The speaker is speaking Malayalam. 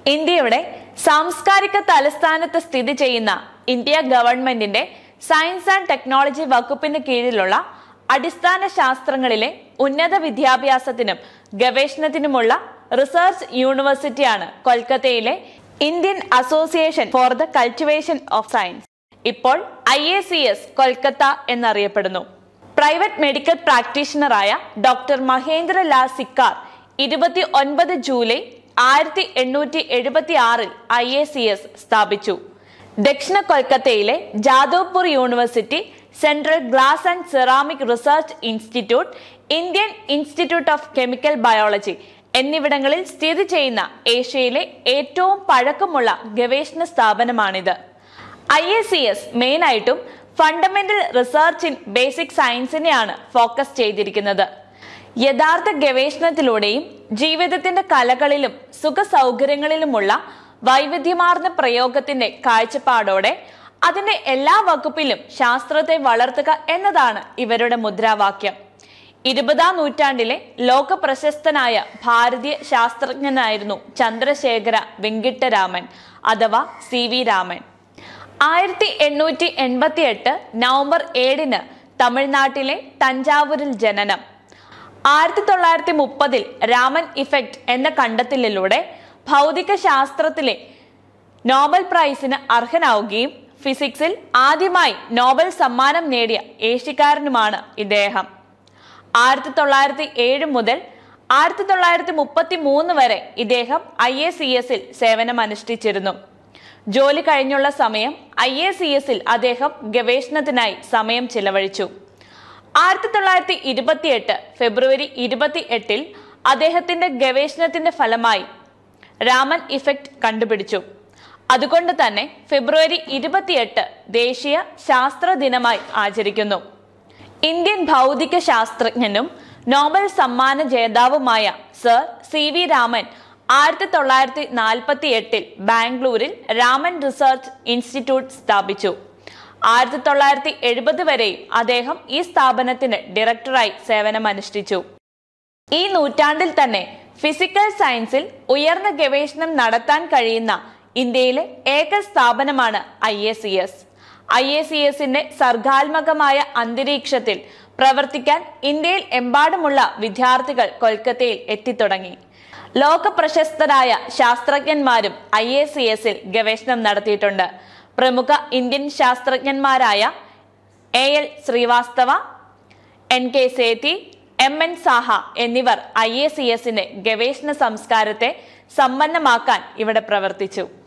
ഇന്ത്യയുടെ സാംസ്കാരിക തലസ്ഥാനത്ത് സ്ഥിതി ചെയ്യുന്ന ഇന്ത്യ ഗവൺമെന്റിന്റെ സയൻസ് ആൻഡ് ടെക്നോളജി വകുപ്പിന് കീഴിലുള്ള അടിസ്ഥാന ശാസ്ത്രങ്ങളിലെ ഉന്നത വിദ്യാഭ്യാസത്തിനും ഗവേഷണത്തിനുമുള്ള റിസർച്ച് യൂണിവേഴ്സിറ്റിയാണ് കൊൽക്കത്തയിലെ Indian association for the cultivation of science ഇപ്പോൾ I A C S Kolkata എന്നറിയപ്പെടുന്നു പ്രൈവറ്റ് മെഡിക്കൽ പ്രാക്ടീഷണറായ ഡോക്ടർ മഹേന്ദ്ര ലാൽ സിക്കാർ ഇരുപത്തി ഒൻപത് ജൂലൈ ആയിരത്തി എണ്ണൂറ്റി എഴുപത്തി ആറിൽ ഐ എ സി എസ് സ്ഥാപിച്ചു ദക്ഷിണ കൊൽക്കത്തയിലെ Jadavpur university central glass and ceramic research institute Indian institute of chemical biology എന്നിവിടങ്ങളിൽ സ്ഥിതി ചെയ്യുന്ന ഏഷ്യയിലെ ഏറ്റവും പഴക്കമുള്ള ഗവേഷണ സ്ഥാപനമാണിത് ഐ എ സി എസ് മെയിനായിട്ടും ഫണ്ടമെന്റൽ റിസർച്ച് ഇൻ ബേസിക് സയൻസിനെയാണ് ഫോക്കസ് ചെയ്തിരിക്കുന്നത് യഥാർത്ഥ ഗവേഷണത്തിലൂടെയും ജീവിതത്തിന്റെ കലകളിലും സുഖ സൗകര്യങ്ങളിലുമുള്ള വൈവിധ്യമാർന്ന പ്രയോഗത്തിന്റെ കാഴ്ചപ്പാടോടെ അതിന്റെ എല്ലാ വകുപ്പിലും ശാസ്ത്രത്തെ വളർത്തുക എന്നതാണ് ഇവരുടെ മുദ്രാവാക്യം ഇരുപതാം നൂറ്റാണ്ടിലെ ലോക പ്രശസ്തനായ ഭാരതീയ ശാസ്ത്രജ്ഞനായിരുന്നു ചന്ദ്രശേഖര വെങ്കിട്ടരാമൻ അഥവാ സി വി രാമൻ ആയിരത്തി എണ്ണൂറ്റി എൺപത്തി എട്ട് നവംബർ ഏഴിന് തമിഴ്നാട്ടിലെ തഞ്ചാവൂരിൽ ജനനം ആയിരത്തി തൊള്ളായിരത്തി മുപ്പതിൽ രാമൻ ഇഫക്റ്റ് എന്ന കണ്ടെത്തലിലൂടെ ഭൗതിക ശാസ്ത്രത്തിലെ നോബൽ പ്രൈസിന് അർഹനാവുകയും ഫിസിക്സിൽ ആദ്യമായി നോബൽ സമ്മാനം നേടിയ ഏഷ്യക്കാരനുമാണ് ഇദ്ദേഹം ആയിരത്തി തൊള്ളായിരത്തി ഏഴ് മുതൽ ആയിരത്തി തൊള്ളായിരത്തി മുപ്പത്തി മൂന്ന് വരെ ഇദ്ദേഹം ഐ എ സി എസിൽ സേവനമനുഷ്ഠിച്ചിരുന്നു ജോലി കഴിഞ്ഞുള്ള സമയം ഐ എ സി എസിൽ അദ്ദേഹം ഗവേഷണത്തിനായി സമയം ചിലവഴിച്ചു ആയിരത്തി തൊള്ളായിരത്തി ഇരുപത്തിയെട്ട് ഫെബ്രുവരി ഇരുപത്തി എട്ടിൽ അദ്ദേഹത്തിന്റെ ഗവേഷണത്തിന്റെ ഫലമായി രാമൻ ഇഫക്റ്റ് കണ്ടുപിടിച്ചു അതുകൊണ്ട് തന്നെ ഫെബ്രുവരി ഇരുപത്തിയെട്ട് ദേശീയ ശാസ്ത്ര ദിനമായി ആചരിക്കുന്നു ഇന്ത്യൻ ഭൗതിക ശാസ്ത്രജ്ഞനും നോബൽ സമ്മാന ജേതാവുമായ സർ സി വി രാമൻ ആയിരത്തി തൊള്ളായിരത്തി നാൽപ്പത്തി എട്ടിൽ ബാംഗ്ലൂരിൽ രാമൻ റിസർച്ച് ഇൻസ്റ്റിറ്റ്യൂട്ട് സ്ഥാപിച്ചു ആയിരത്തി തൊള്ളായിരത്തി എഴുപത് വരെയും അദ്ദേഹം ഈ സ്ഥാപനത്തിന് ഡയറക്ടറായി സേവനമനുഷ്ഠിച്ചു ഈ നൂറ്റാണ്ടിൽ തന്നെ ഫിസിക്കൽ സയൻസിൽ ഉയർന്ന ഗവേഷണം നടത്താൻ കഴിയുന്ന ഇന്ത്യയിലെ ഏക സ്ഥാപനമാണ് I A C S I A C എസിന്റെ സർഗാത്മകമായ അന്തരീക്ഷത്തിൽ പ്രവർത്തിക്കാൻ ഇന്ത്യയിൽ എമ്പാടുമുള്ള വിദ്യാർത്ഥികൾ കൊൽക്കത്തയിൽ എത്തിത്തുടങ്ങി ലോക പ്രശസ്തരായ ശാസ്ത്രജ്ഞന്മാരും ഐ എ സി എസിൽ ഗവേഷണം നടത്തിയിട്ടുണ്ട് പ്രമുഖ ഇന്ത്യൻ ശാസ്ത്രജ്ഞന്മാരായ A L Srivastava N K Sethi M N Saha എന്നിവർ ഐ എ സി എസിന്റെ ഗവേഷണ സംസ്കാരത്തെ സമ്പന്നമാക്കാൻ ഇവിടെ പ്രവർത്തിച്ചു